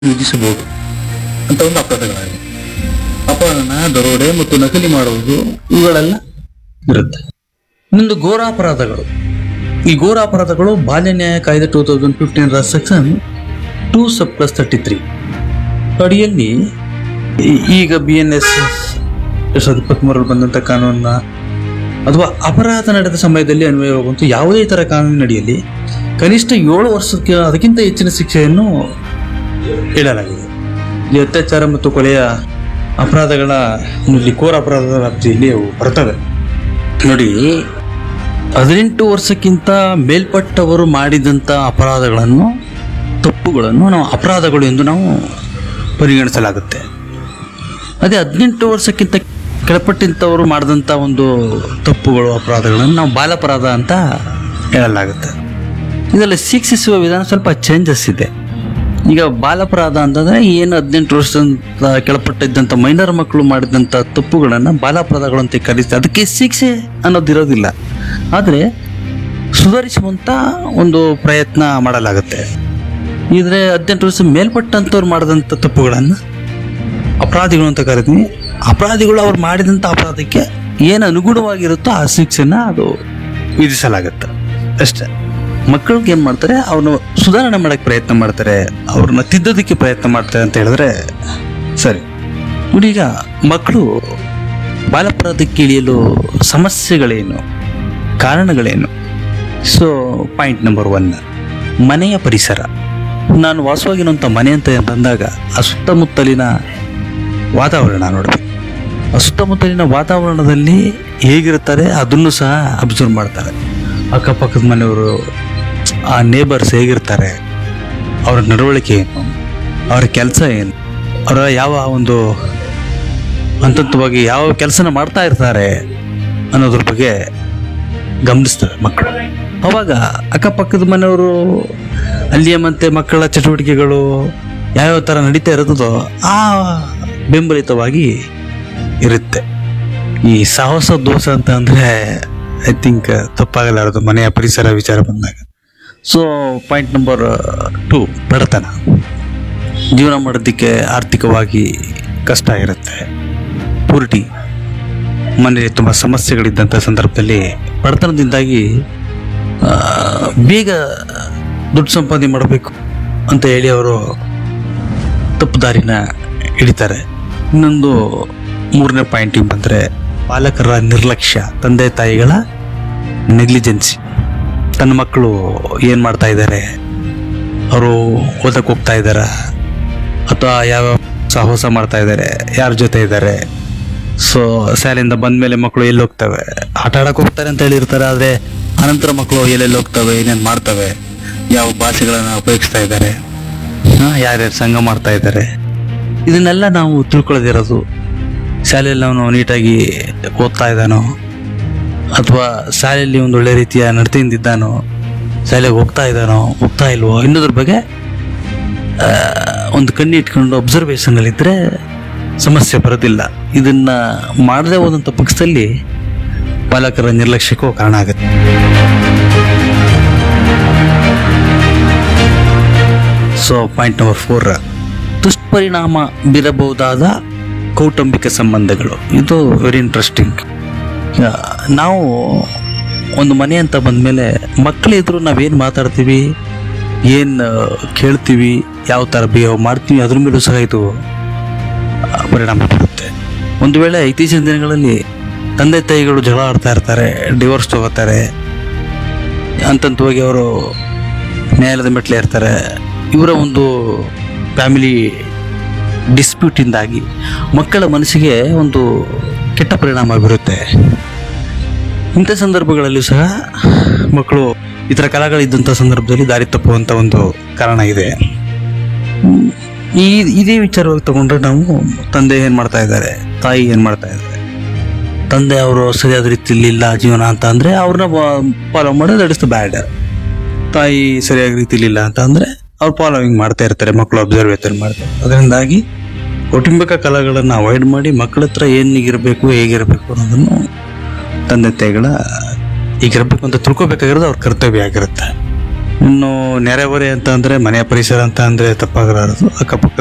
ವಿಧಿಸಬಹುದು ಅಂತ ಒಂದು ಅಪರಾಧಗಳಾಗಿವೆ ಅಪಹರಣ ದರೋಡೆ ಮತ್ತು ನಕಲಿ ಮಾಡುವುದು ಇವುಗಳೆಲ್ಲ ಇರುತ್ತೆ ಇನ್ನೊಂದು ಘೋರಾಪರಾಧಗಳು ಈ ಘೋರಾಪರಾಧಗಳು ಬಾಲ್ಯ ನ್ಯಾಯ ಕಾಯ್ದೆ two thousand fifteen section two sub plus thirty three ಅಡಿಯಲ್ಲಿ ಈ- ಈಗ ಬಿ ಎನ್ ಎಸ್ ಎರಡ್ ಸಾವಿರದ ಇಪ್ಪತ್ತ್ಮೂರರಲ್ಲಿ ಬಂದಂಥ ಕಾನೂನನ್ನ ಅಥವಾ ಅಪರಾಧ ನಡೆದ ಸಮಯದಲ್ಲಿ ಅನ್ವಯವಾಗುವಂಥ ಯಾವುದೇ ಥರ ಕಾನೂನಿನಡಿಯಲ್ಲಿ ಕನಿಷ್ಠ ಏಳು ವರ್ಷಕ್ಕೆ ಅದಕ್ಕಿಂತ ಹೆಚ್ಚಿನ ಶಿಕ್ಷೆಯನ್ನು ಹೇಳಲಾಗಿದೆ ಈ ಅತ್ಯಾಚಾರ ಮತ್ತು ಕೊಲೆಯ ಅಪರಾಧಗಳ ಇಲ್ಲಿ ಕೋರ ಅಪರಾಧದ ವ್ಯಾಪ್ತಿಯಲ್ಲಿ ಅವು ಬರ್ತವೆ ನೋಡಿ ಹದಿನೆಂಟು ವರ್ಷಕ್ಕಿಂತ ಮೇಲ್ಪಟ್ಟವರು ಮಾಡಿದಂಥ ಅಪರಾಧಗಳನ್ನು ತಪ್ಪುಗಳನ್ನು ನಾವು ಅಪರಾಧಗಳು ಎಂದು ನಾವು ಪರಿಗಣಿಸಲಾಗುತ್ತೆ ಅದೇ ಹದಿನೆಂಟು ವರ್ಷಕ್ಕಿಂತ ಕೆಳಪಟ್ಟಂಥವರು ಮಾಡಿದಂಥ ಒಂದು ತಪ್ಪುಗಳು ಅಪರಾಧಗಳನ್ನು ನಾವು ಬಾಲಾಪರಾಧ ಅಂತ ಹೇಳಲಾಗುತ್ತೆ ಇದರಲ್ಲಿ ಶಿಕ್ಷಿಸುವ ವಿಧಾನ ಸ್ವಲ್ಪ ಚೇಂಜಸ್ ಇದೆ ಈಗ ಬಾಲಾಪರಾಧ ಅಂತಂದರೆ ಏನು ಹದಿನೆಂಟು ವರ್ಷದಿಂದ ಕೆಳಪಟ್ಟಿದ್ದಂಥ ಮೈನರ್ ಮಕ್ಕಳು ಮಾಡಿದಂಥ ತಪ್ಪುಗಳನ್ನು ಬಾಲಾಪರಾಧಗಳು ಅಂತ ಕರೀತಾರೆ ಅದಕ್ಕೆ ಶಿಕ್ಷೆ ಅನ್ನೋದಿರೋದಿಲ್ಲ ಆದರೆ ಸುಧಾರಿಸುವಂಥ ಒಂದು ಪ್ರಯತ್ನ ಮಾಡಲಾಗುತ್ತೆ ಇದ್ರೆ ಹದಿನೆಂಟು ವರ್ಷ ಮೇಲ್ಪಟ್ಟಂಥವ್ರು ಮಾಡಿದಂಥ ತಪ್ಪುಗಳನ್ನು ಅಪರಾಧಿಗಳು ಅಂತ ಕರಿತೀವಿ ಅಪರಾಧಿಗಳು ಅವ್ರು ಮಾಡಿದಂಥ ಅಪರಾಧಕ್ಕೆ ಏನು ಅನುಗುಣವಾಗಿರುತ್ತೋ ಆ ಶಿಕ್ಷೆನ ಅದು ವಿಧಿಸಲಾಗುತ್ತೆ ಅಷ್ಟೇ ಮಕ್ಕಳಿಗೆ ಏನು ಮಾಡ್ತಾರೆ ಅವ್ರನ್ನ ಸುಧಾರಣೆ ಮಾಡೋಕ್ಕೆ ಪ್ರಯತ್ನ ಮಾಡ್ತಾರೆ ಅವ್ರನ್ನ ತಿದ್ದೋದಕ್ಕೆ ಪ್ರಯತ್ನ ಮಾಡ್ತಾರೆ ಅಂತ ಹೇಳಿದ್ರೆ ಸರಿ ನೋಡಿ ಈಗ ಮಕ್ಕಳು ಬಾಲಪರಾಧಕ್ಕೆ ಇಳಿಯಲು ಸಮಸ್ಯೆಗಳೇನು ಕಾರಣಗಳೇನು ಸೊ ಪಾಯಿಂಟ್ ನಂಬರ್ ಒನ್ ಮನೆಯ ಪರಿಸರ ನಾನು ವಾಸವಾಗಿರುವಂಥ ಮನೆ ಅಂತ ಬಂದಾಗ ಆ ಸುತ್ತಮುತ್ತಲಿನ ವಾತಾವರಣ ನೋಡಬೇಕು ಆ ಸುತ್ತಮುತ್ತಲಿನ ವಾತಾವರಣದಲ್ಲಿ ಹೇಗಿರ್ತಾರೆ ಅದನ್ನು ಸಹ ಅಬ್ಸರ್ವ್ ಮಾಡ್ತಾರೆ ಅಕ್ಕಪಕ್ಕದ ಮನೆಯವರು ಆ ನೇಬರ್ಸ್ ಹೇಗಿರ್ತಾರೆ ಅವರ ನಡವಳಿಕೆ ಏನು ಅವರ ಕೆಲಸ ಏನು ಅವರ ಯಾವ ಒಂದು ಹಂತವಾಗಿ ಯಾವ ಕೆಲಸನ ಮಾಡ್ತಾ ಇರ್ತಾರೆ ಅನ್ನೋದ್ರ ಬಗ್ಗೆ ಗಮನಿಸ್ತವೆ ಮಕ್ಕಳು ಅವಾಗ ಅಕ್ಕಪಕ್ಕದ ಮನೆಯವರು ಅಲ್ಲಿಯ ಮತ್ತೆ ಮಕ್ಕಳ ಚಟುವಟಿಕೆಗಳು ಯಾವ್ಯಾವ ಥರ ನಡೀತಾ ಇರುತ್ತದೋ ಆ ಬೆಂಬಲಿತವಾಗಿ ಇರುತ್ತೆ ಈ ಸಾಹಸ ದೋಷ ಅಂತ ಅಂದರೆ ಐ ಥಿಂಕ್ ತಪ್ಪಾಗಲಾರದು ಮನೆಯ ಪರಿಸರ ವಿಚಾರ ಬಂದಾಗ ಸೊ ಪಾಯಿಂಟ್ ನಂಬರ್ ಟು ಬಡತನ ಜೀವನ ಮಾಡೋದಕ್ಕೆ ಆರ್ಥಿಕವಾಗಿ ಕಷ್ಟ ಇರುತ್ತೆ ಪೂರ್ಟಿ ಮನೆಯಲ್ಲಿ ತುಂಬ ಸಮಸ್ಯೆಗಳಿದ್ದಂಥ ಸಂದರ್ಭದಲ್ಲಿ ಬಡತನದಿಂದಾಗಿ ಆ, ಬೇಗ ದುಡ್ಡು ಸಂಪಾದನೆ ಮಾಡಬೇಕು ಅಂತ ಹೇಳಿ ಅವರು ತಪ್ಪು ದಾರಿನ ಹಿಡಿತಾರೆ ಇನ್ನೊಂದು ಮೂರನೇ ಪಾಯಿಂಟಿಗೆ ಬಂದರೆ ಪಾಲಕರ ನಿರ್ಲಕ್ಷ್ಯ ತಂದೆ ತಾಯಿಗಳ ನೆಗ್ಲಿಜೆನ್ಸಿ ತನ್ನ ಮಕ್ಕಳು ಏನು ಮಾಡ್ತಾ ಇದ್ದಾರೆ ಅವರು ಓದಕ್ಕೆ ಹೋಗ್ತಾ ಇದ್ದಾರಾ ಅಥವಾ ಯಾವ ಸಾಹಸ ಮಾಡ್ತಾ ಇದ್ದಾರೆ ಯಾರ ಜೊತೆ ಇದ್ದಾರೆ ಸೊ ಶಾಲೆಯಿಂದ ಬಂದ ಮೇಲೆ ಮಕ್ಕಳು ಎಲ್ಲಿ ಹೋಗ್ತವೆ ಆಟ ಆಡಕ್ಕೆ ಹೋಗ್ತಾರೆ ಅಂತ ಹೇಳಿರ್ತಾರೆ ಆದರೆ ಅನಂತರ ಮಕ್ಕಳು ಎಲ್ಲೆಲ್ಲಿ ಹೋಗ್ತವೆ ಏನೇನು ಮಾಡ್ತವೆ ಯಾವ ಭಾಷೆಗಳನ್ನು ಉಪಯೋಗಿಸ್ತಾ ಇದ್ದಾರೆ ಹಾಂ ಯಾರ್ಯಾರು ಸಂಘ ಮಾಡ್ತಾ ಇದ್ದಾರೆ ಇದನ್ನೆಲ್ಲ ನಾವು ತಿಳ್ಕೊಳ್ಳೋದಿರೋದು ಶಾಲೆಯಲ್ಲಿ ಅವನು ನೀಟಾಗಿ ಓದ್ತಾ ಇದ್ದಾನೋ ಅಥವಾ ಶಾಲೆಯಲ್ಲಿ ಒಂದು ಒಳ್ಳೆ ರೀತಿಯ ನಡತೆಯಿಂದ ಇದ್ದಾನೋ ಶಾಲೆಗೆ ಹೋಗ್ತಾ ಇದ್ದಾನೋ ಹೋಗ್ತಾ ಇಲ್ವೋ ಇನ್ನೋದ್ರ ಬಗ್ಗೆ ಆ, ಒಂದು ಕಣ್ಣು ಇಟ್ಕೊಂಡು ಅಬ್ಸರ್ವೇಷನ್ ಅಲ್ಲಿ ಇದ್ರೆ ಸಮಸ್ಯೆ ಬರೋದಿಲ್ಲ ಇದನ್ನ ಮಾಡದೆ ಹೋದಂಥ ಪಕ್ಷದಲ್ಲಿ ಪಾಲಕರ ನಿರ್ಲಕ್ಷ್ಯಕ್ಕೂ ಕಾರಣ ಆಗುತ್ತೆ ಸೊ ಪಾಯಿಂಟ್ ನಂಬರ್ ಫೋರ್ ದುಷ್ಪರಿಣಾಮ ಬೀರಬಹುದಾದ ಕೌಟುಂಬಿಕ ಸಂಬಂಧಗಳು ಇದು ವೆರಿ ಇಂಟ್ರೆಸ್ಟಿಂಗ್ ನಾವು ಒಂದು ಮನೆ ಅಂತ ಬಂದಮೇಲೆ ಮಕ್ಕಳ ಎದುರು ನಾವೇನು ಮಾತಾಡ್ತೀವಿ ಏನು ಕೇಳ್ತೀವಿ ಯಾವ ಥರ ಬಿಹೇವ್ ಮಾಡ್ತೀವಿ ಅದ್ರ ಮೇಲೂ ಸಹ ಇದು ಆ, ಪರಿಣಾಮ ಬೀರುತ್ತೆ ಒಂದು ವೇಳೆ ಇತ್ತೀಚಿನ ದಿನಗಳಲ್ಲಿ ತಂದೆ ತಾಯಿಗಳು ಜಗಳ ಆಡ್ತಾ ಇರ್ತಾರೆ ಡಿವೋರ್ಸ್ ತಗೋತಾರೆ ಹಂತಂತವಾಗಿ ಅವರು ನ್ಯಾಯಾಲಯದ ಮೆಟ್ಲೆ ಇರ್ತಾರೆ ಇವರ ಒಂದು ಫ್ಯಾಮಿಲಿ ಡಿಸ್ಪ್ಯೂಟಿಂದಾಗಿ ಮಕ್ಕಳ ಮನಸ್ಸಿಗೆ ಒಂದು ಕೆಟ್ಟ ಪರಿಣಾಮ ಬೀರುತ್ತೆ ಇಂಥ ಸಂದರ್ಭಗಳಲ್ಲೂ ಸಹ ಮಕ್ಕಳು ಈ ಥರ ಕಲಾಗಳಿದ್ದಂಥ ಸಂದರ್ಭದಲ್ಲಿ ದಾರಿ ತಪ್ಪುವಂಥ ಒಂದು ಕಾರಣ ಇದೆ ಹ್ಮ್. ಈ ಇದೇ ವಿಚಾರವಾಗಿ ತಗೊಂಡ್ರೆ ನಾವು ತಂದೆ ಏನು ಮಾಡ್ತಾ ಇದ್ದಾರೆ ತಾಯಿ ಏನು ಮಾಡ್ತಾ ಇದ್ದಾರೆ ತಂದೆ ಅವರು ಸರಿಯಾದ ರೀತಿಯಲ್ಲಿ ಇಲ್ಲ ಜೀವನ ಅಂತ ಅಂದರೆ ಅವ್ರನ್ನ ಫಾಲೋ ಮಾಡೋದು ದಟ್ ಇಸ್ ದ ಬ್ಯಾಡ್ ತಾಯಿ ಸರಿಯಾದ ರೀತಿಯಲ್ಲಿ ಇಲ್ಲ ಅಂತ ಅಂದರೆ ಅವ್ರು ಫಾಲೋವಿಂಗ್ ಮಾಡ್ತಾ ಇರ್ತಾರೆ ಮಕ್ಕಳು ಅಬ್ಸರ್ವೇಷನ್ ಮಾಡ್ತಾರೆ ಅದರಿಂದಾಗಿ ಕೌಟುಂಬಿಕ ಕಲೆಗಳನ್ನು ಅವಾಯ್ಡ್ ಮಾಡಿ ಮಕ್ಕಳ ಹತ್ರ ಏನಿಗಿರಬೇಕು ಹೇಗಿರಬೇಕು ಅನ್ನೋದನ್ನು ತಂದೆ ತಾಯಿಗಳ ಈಗಿರಬೇಕು ಅಂತ ತಿಳ್ಕೊಬೇಕಾಗಿರೋದು ಅವ್ರ ಕರ್ತವ್ಯ ಆಗಿರುತ್ತೆ ಇನ್ನು ನೆರೆಹೊರೆ ಅಂತ ಅಂದ್ರೆ ಮನೆಯ ಪರಿಸರ ಅಂತ ಅಂದ್ರೆ ತಪ್ಪಾಗಲಾರದು ಅಕ್ಕಪಕ್ಕ